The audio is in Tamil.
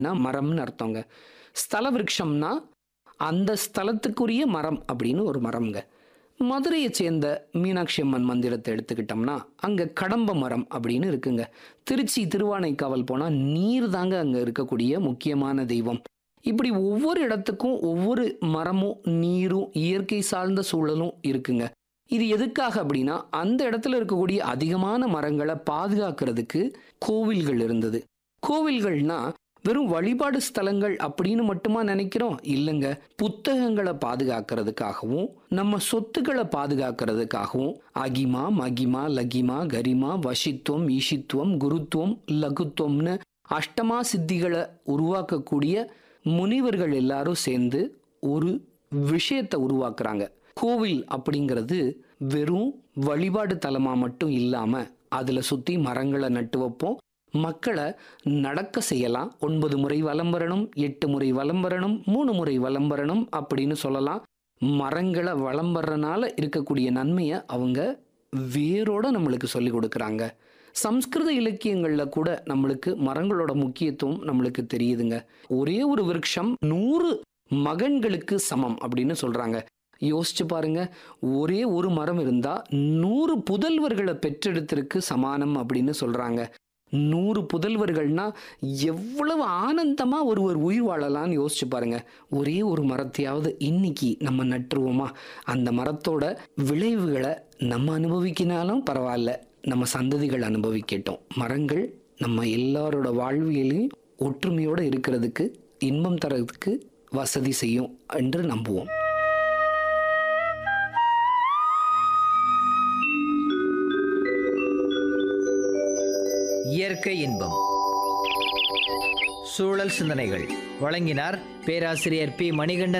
மரம்னு அர்த்தங்க ஸ்தல விருட்சம்னா அந்த ஸ்தலத்துக்குரிய மரம் அப்படின்னு ஒரு மரம்ங்க மதுரையை சேர்ந்த மீனாட்சி அம்மன் மந்திரத்தை எடுத்துக்கிட்டோம்னா அங்கே கடம்ப மரம் அப்படின்னு இருக்குங்க திருச்சி திருவானைக்காவல் போனால் நீர் தாங்க அங்கே இருக்கக்கூடிய முக்கியமான தெய்வம் இப்படி ஒவ்வொரு இடத்துக்கும் ஒவ்வொரு மரமும் நீரும் இயற்கை சார்ந்த சூழலும் இருக்குங்க இது எதுக்காக அப்படின்னா அந்த இடத்துல இருக்கக்கூடிய அதிகமான மரங்களை பாதுகாக்கிறதுக்கு கோவில்கள் இருந்தது கோவில்கள்னா வெறும் வழிபாடு ஸ்தலங்கள் அப்படின்னு மட்டுமா நினைக்கிறோம் இல்லைங்க புத்தகங்களை பாதுகாக்கிறதுக்காகவும் நம்ம சொத்துக்களை பாதுகாக்கிறதுக்காகவும் அகிமா மகிமா லகிமா கரிமா வசித்துவம் ஈஷித்துவம் குருத்துவம் லகுத்துவம்னு அஷ்டமா சித்திகளை உருவாக்கக்கூடிய முனிவர்கள் எல்லாரும் சேர்ந்து ஒரு விஷயத்தை உருவாக்குறாங்க கோவில் அப்படிங்கிறது வெறும் வழிபாடு தலமா மட்டும் இல்லாம அதுல சுத்தி மரங்களை நட்டு வைப்போம் மக்களை நடக்க செய்யலாம் ஒன்பது முறை வலம் வரணும் எட்டு முறை வலம் வரணும் மூணு முறை வலம் வரணும் அப்படின்னு சொல்லலாம் மரங்களை வலம் வர்றனால இருக்கக்கூடிய நன்மையை அவங்க வேரோட நம்மளுக்கு சொல்லி கொடுக்குறாங்க சம்ஸ்கிருத இலக்கியங்களில் கூட நம்மளுக்கு மரங்களோட முக்கியத்துவம் நம்மளுக்கு தெரியுதுங்க ஒரே ஒரு விருட்சம் நூறு மகன்களுக்கு சமம் அப்படின்னு சொல்றாங்க யோசிச்சு பாருங்க ஒரே ஒரு மரம் இருந்தா நூறு புதல்வர்களை பெற்றெடுத்திருக்கு சமானம் அப்படின்னு சொல்றாங்க நூறு புதல்வர்கள்னா எவ்வளவு ஆனந்தமா ஒருவர் உயிர் வாழலாம்னு யோசிச்சு பாருங்க ஒரே ஒரு மரத்தையாவது இன்னைக்கு நம்ம நட்டுருவோமா அந்த மரத்தோட விளைவுகளை நம்ம அனுபவிக்கினாலும் பரவாயில்ல நம்ம சந்ததிகள் அனுபவிக்கட்டும் மரங்கள் நம்ம எல்லாரோட வாழ்வியலையும் ஒற்றுமையோடு இருக்கிறதுக்கு இன்பம் தரதுக்கு வசதி செய்யும் என்று நம்புவோம் இயற்கை இன்பம் சூழல் சிந்தனைகள் வழங்கினார் பேராசிரியர் பி மணிகண்டன்